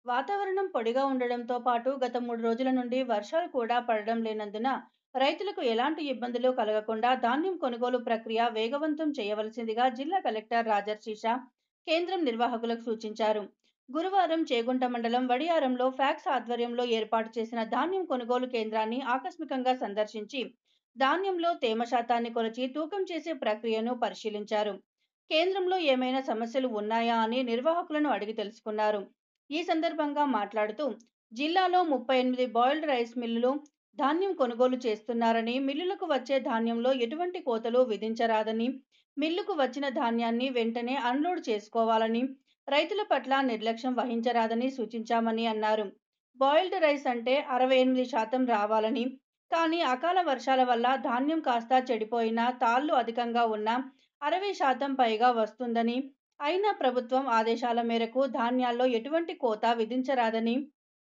వాతావరణం పొడిగా ఉండడంతో పాటు గత మూడు రోజుల నుండి వర్షాలు కూడా పడడం లేనందున రైతులకు ఎలాంటి ఇబ్బందులు కలగకుండా ధాన్యం కొనుగోలు ప్రక్రియ వేగవంతం చేయవలసిందిగా జిల్లా కలెక్టర్ రాజర్షీష కేంద్రం నిర్వాహకులకు సూచించారు గురువారం చేగుంట మండలం వడియారంలో ఫ్యాక్స్ ఆధ్వర్యంలో ఏర్పాటు చేసిన ధాన్యం కొనుగోలు కేంద్రాన్ని ఆకస్మికంగా సందర్శించి ధాన్యంలో తేమ శాతాన్ని కొలిచి తూకం చేసే ప్రక్రియను పరిశీలించారు కేంద్రంలో ఏమైనా సమస్యలు ఉన్నాయా అని నిర్వాహకులను అడిగి తెలుసుకున్నారు ఈ సందర్భంగా మాట్లాడుతూ జిల్లాలో ముప్పై ఎనిమిది బాయిల్డ్ రైస్ మిల్లులు ధాన్యం కొనుగోలు చేస్తున్నారని మిల్లులకు వచ్చే ధాన్యంలో ఎటువంటి కోతలు విధించరాదని మిల్లుకు వచ్చిన ధాన్యాన్ని వెంటనే అన్లోడ్ చేసుకోవాలని రైతుల పట్ల నిర్లక్ష్యం వహించరాదని సూచించామని అన్నారు బాయిల్డ్ రైస్ అంటే అరవై ఎనిమిది శాతం రావాలని కానీ అకాల వర్షాల వల్ల ధాన్యం కాస్త చెడిపోయినా తాళ్లు అధికంగా ఉన్నా అరవై శాతం పైగా వస్తుందని అయినా ప్రభుత్వం ఆదేశాల మేరకు ధాన్యాల్లో ఎటువంటి కోత విధించరాదని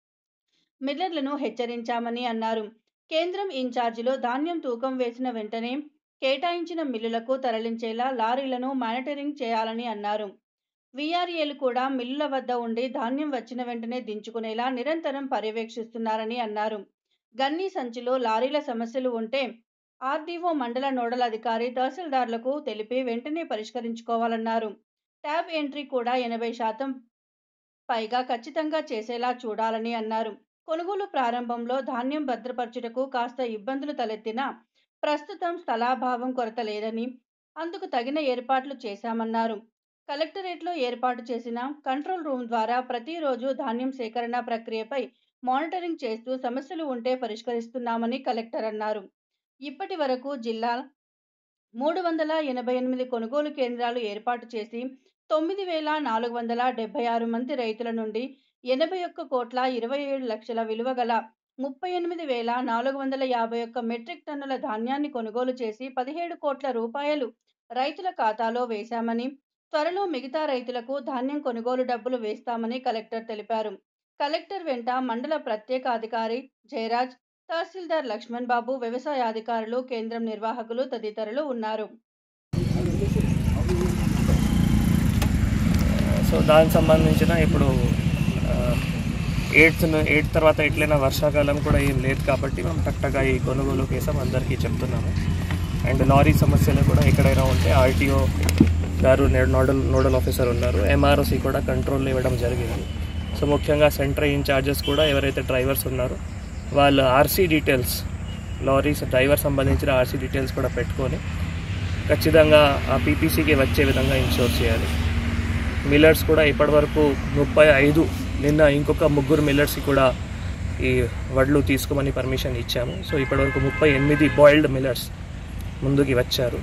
మిల్లర్లను హెచ్చరించామని అన్నారు కేంద్రం ఇన్ఛార్జిలో ధాన్యం తూకం వేసిన వెంటనే కేటాయించిన మిల్లులకు తరలించేలా లారీలను మానిటరింగ్ చేయాలని అన్నారు వీఆర్ఏలు కూడా మిల్లుల వద్ద ఉండి ధాన్యం వచ్చిన వెంటనే దించుకునేలా నిరంతరం పర్యవేక్షిస్తున్నారని అన్నారు గన్నీ సంచిలో లారీల సమస్యలు ఉంటే ఆర్డీఓ మండల నోడల్ అధికారి తహసీల్దార్లకు తెలిపి వెంటనే పరిష్కరించుకోవాలన్నారు ట్యాబ్ ఎంట్రీ కూడా ఎనభై శాతం పైగా ఖచ్చితంగా చేసేలా చూడాలని అన్నారు కొనుగోలు ప్రారంభంలో ధాన్యం భద్రపరచుటకు కాస్త ఇబ్బందులు తలెత్తినా ప్రస్తుతం స్థలాభావం కొరత లేదని అందుకు తగిన ఏర్పాట్లు చేశామన్నారు కలెక్టరేట్లో ఏర్పాటు చేసిన కంట్రోల్ రూమ్ ద్వారా ప్రతిరోజు ధాన్యం సేకరణ ప్రక్రియపై మానిటరింగ్ చేస్తూ సమస్యలు ఉంటే పరిష్కరిస్తున్నామని కలెక్టర్ అన్నారు ఇప్పటి వరకు జిల్లా మూడు వందల ఎనభై ఎనిమిది కొనుగోలు కేంద్రాలు ఏర్పాటు చేసి తొమ్మిది వేల నాలుగు వందల డెబ్బై ఆరు మంది రైతుల నుండి ఎనభై ఒక్క కోట్ల ఇరవై ఏడు లక్షల విలువ గల ముప్పై ఎనిమిది వేల నాలుగు వందల యాభై ఒక్క మెట్రిక్ టన్నుల ధాన్యాన్ని కొనుగోలు చేసి పదిహేడు కోట్ల రూపాయలు రైతుల ఖాతాలో వేశామని త్వరలో మిగతా రైతులకు ధాన్యం కొనుగోలు డబ్బులు వేస్తామని కలెక్టర్ తెలిపారు కలెక్టర్ వెంట మండల ప్రత్యేక అధికారి జయరాజ్ తహసీల్దార్ లక్ష్మణ్ బాబు వ్యవసాయ అధికారులు కేంద్రం నిర్వాహకులు తదితరులు ఉన్నారు సో దానికి సంబంధించిన ఇప్పుడు ఎయిత్ ఎయిత్ తర్వాత ఎట్లయినా వర్షాకాలం కూడా ఏం లేదు కాబట్టి మేము టక్టగా ఈ కొనుగోలు కేసం అందరికీ చెప్తున్నాము అండ్ లారీ సమస్యలు కూడా ఎక్కడైనా ఉంటే ఆర్టీఓ గారు నే- నోడల్ నోడల్ ఆఫీసర్ ఉన్నారు ఎంఆర్ఓసి కూడా కంట్రోల్ ఇవ్వడం జరిగింది సో ముఖ్యంగా సెంటర్ ఇన్ఛార్జెస్ కూడా ఎవరైతే డ్రైవర్స్ ఉన్నారో వాళ్ళ ఆర్సీ డీటెయిల్స్ లారీస్ డ్రైవర్ సంబంధించిన ఆర్సీ డీటెయిల్స్ కూడా పెట్టుకొని ఖచ్చితంగా ఆ పీపీసీకి వచ్చే విధంగా ఇన్షూర్ చేయాలి మిల్లర్స్ కూడా ఇప్పటివరకు ముప్పై ఐదు నిన్న ఇంకొక ముగ్గురు మిల్లర్స్కి కూడా ఈ వడ్లు తీసుకోమని పర్మిషన్ ఇచ్చాము సో ఇప్పటివరకు ముప్పై ఎనిమిది బాయిల్డ్ మిల్లర్స్ ముందుకి వచ్చారు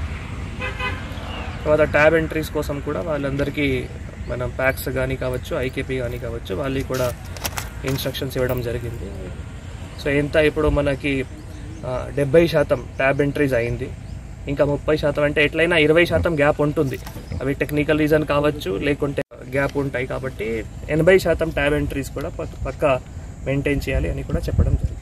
తర్వాత ట్యాబ్ ఎంట్రీస్ కోసం కూడా వాళ్ళందరికీ మనం ప్యాక్స్ కానీ కావచ్చు ఐకేపీ కానీ కావచ్చు వాళ్ళకి కూడా ఇన్స్ట్రక్షన్స్ ఇవ్వడం జరిగింది సో ఎంత ఇప్పుడు మనకి ఆ, డెబ్బై శాతం ట్యాబ్ ఎంట్రీస్ అయింది ఇంకా ముప్పై శాతం అంటే ఎట్లయినా ఇరవై శాతం గ్యాప్ ఉంటుంది అవి టెక్నికల్ రీజన్ కావచ్చు లేకుంటే గ్యాప్ ఉంటాయి కాబట్టి ఎనభై శాతం ట్యాబ్ ఎంట్రీస్ కూడా పక్- పక్కా మెయింటైన్ చేయాలి అని కూడా చెప్పడం జరిగింది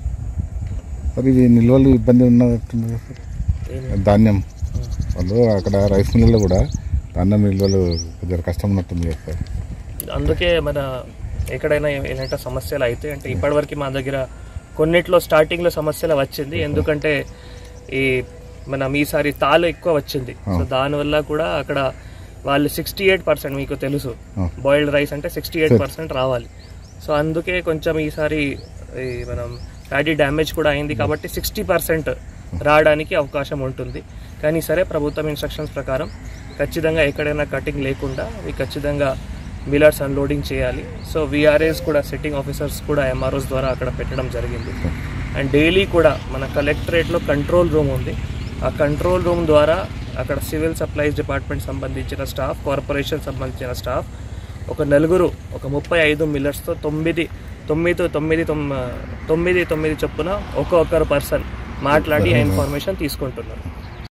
మరి ఇది నిల్వలు ఇబ్బంది ఉన్నట్టుంది కదా సార్? ఏమి- ధాన్యం వాళ్ళు అక్కడ రైస్ మిల్లులో కూడా ధాన్యం నిల్వలు కొద్దిగా కష్టం ఉన్నట్టుంది కదా సార్ అందుకే మన ఎక్కడైనా ఏమైనా సమస్యలు అయితే అంటే ఇప్పటివరకు మా దగ్గర కొన్నిట్లో స్టార్టింగ్లో సమస్యలు వచ్చింది ఎందుకంటే ఈ మనం ఈసారి తాలు ఎక్కువ వచ్చింది సో దానివల్ల కూడా అక్కడ వాళ్ళు సిక్స్టీ ఎయిట్ పర్సెంట్ మీకు తెలుసు ఆ. బాయిల్డ్ రైస్ అంటే సిక్స్టీ ఎయిట్ పర్సెంట్ రావాలి సో అందుకే కొంచెం ఈసారి ఈ మనం ప్యాడీ డ్యామేజ్ కూడా అయింది కాబట్టి సిక్స్టీ పర్సెంట్ రావడానికి అవకాశం ఉంటుంది కానీ సరే ప్రభుత్వం ఇన్స్ట్రక్షన్స్ ప్రకారం ఖచ్చితంగా ఎక్కడైనా కటింగ్ లేకుండా అవి ఖచ్చితంగా మిల్లర్స్ అన్లోడింగ్ చేయాలి సో విఆర్ఏస్ కూడా సిట్టింగ్ ఆఫీసర్స్ కూడా ఎంఆర్ఓస్ ద్వారా అక్కడ పెట్టడం జరిగింది అండ్ డైలీ కూడా మన కలెక్టరేట్లో కంట్రోల్ రూమ్ ఉంది ఆ కంట్రోల్ రూమ్ ద్వారా అక్కడ సివిల్ సప్లైస్ డిపార్ట్మెంట్ సంబంధించిన స్టాఫ్ కార్పొరేషన్ సంబంధించిన స్టాఫ్ ఒక నలుగురు ఒక ముప్పై ఐదు మిల్లర్స్తో తొమ్మిది తొమ్మిది తొమ్మిది తొమ్- తొమ్మిది తొమ్మిది చొప్పున ఒక్కొక్కరు పర్సన్ మాట్లాడి ఆ ఇన్ఫర్మేషన్ తీసుకుంటున్నారు